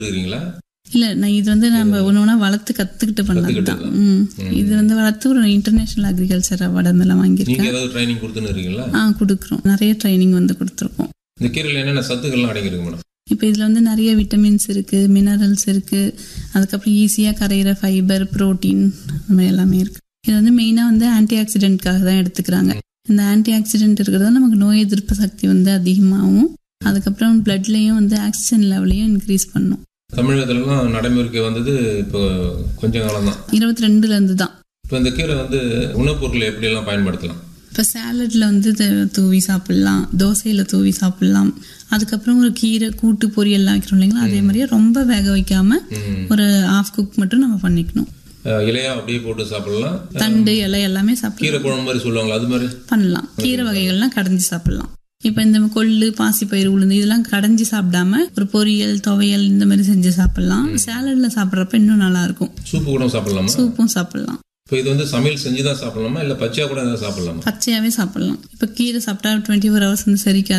இருக்கிறீங்களா இல்ல நான் இது வந்து நம்ம ஒன்று ஒன்றா வளர்த்து கத்துக்கிட்டு பண்ணது தான் ம். இது வந்து வளர்த்து ஒரு இன்டர்நேஷனல் அக்ரிகல்ச்சர் அவார்டு அதெல்லாம் வாங்கியிருக்கேன் நீங்க ஏதாவது ட்ரைனிங் கொடுத்துன்னு இருக்கீங்களா ஆ கொடுக்குறோம் நிறைய ட்ரைனிங் வந்து கொடுத்துருக்கோம் இந்த கீரையில் என்னென்ன சத்துக்கள்லாம் அடங்கியிருக்கு மேடம் இப்போ இதில் வந்து நிறைய விட்டமின்ஸ் இருக்குது மினரல்ஸ் இருக்குது அதுக்கப்புறம் ஈஸியாக கரையிற ஃபைபர் புரோட்டீன் அந்த மாதிரி எல்லாமே இருக்குது இது வந்து மெயினாக வந்து ஆன்டி ஆக்சிடென்ட்காக தான் எடுத்துக்கிறாங்க இந்த ஆன்டி ஆக்சிடென்ட் இருக்கிறது நமக்கு நோய் எதிர்ப்பு சக்தி வந்து அதிகமாகும் அதுக்கப்புறம் பிளட்லேயும் வந்து ஆக்சிஜன் லெவலையும் இன்க்ரீஸ் பண்ணும் தமிழகத்துலலாம் நடைமுறைக்கு வந்தது இப்போ கொஞ்ச காலம் தான் இருபத்தி ரெண்டுலேருந்து தான் இப்போ இந்த கீரை வந்து உணவுப் பொருட்களை எப்படியெல்லாம் பயன்படுத்தலாம் இப்போ சாலட்ல வந்து இதை தூவி சாப்பிடலாம் தோசையில் தூவி சாப்பிடலாம் அதுக்கப்புறம் ஒரு கீரை கூட்டு பொரியல்லாம் வைக்கிறோம் இல்லைங்களா அதே மாதிரியே ரொம்ப வேக வைக்காம ம். ஒரு ஆஃப் குக் மட்டும் நம்ம பண்ணிக்கணும் அஹ் இலையா அப்படியே போட்டு சாப்பிடலாம் தண்டு இலை எல்லாமே சாப்பிடலாம் கீரை குழம்பு மாதிரி சொல்லுவாங்களா அது மாதிரி பண்ணலாம் கீரை வகைகள்லாம் கடைஞ்சி சாப்பிடலாம் இப்போ இந்த கொள்ளு பாசிப்பயிறு உளுந்து இதெல்லாம் கடைஞ்சி சாப்பிடாம ஒரு பொரியல் துவையல் இந்த மாதிரி செஞ்சு சாப்பிடலாம் சாலட்ல சாப்பிட்றப்ப இன்னும் நல்லா இருக்கும் சூப்பு கூட சாப்பிடலாமா சூப்பும் சாப்பிடலாம் இப்போ இது வந்து சமையல் செஞ்சு தான் சாப்பிடலாமா இல்லை பச்சையாக கூட எதாவது சாப்பிடலாமா பச்சையாவே சாப்பிடலாம் இப்போ கீரை சாப்பிட்டா டுவெண்ட்டி ஃபோர் ஹவர்ஸ் வந்து செரிக்காது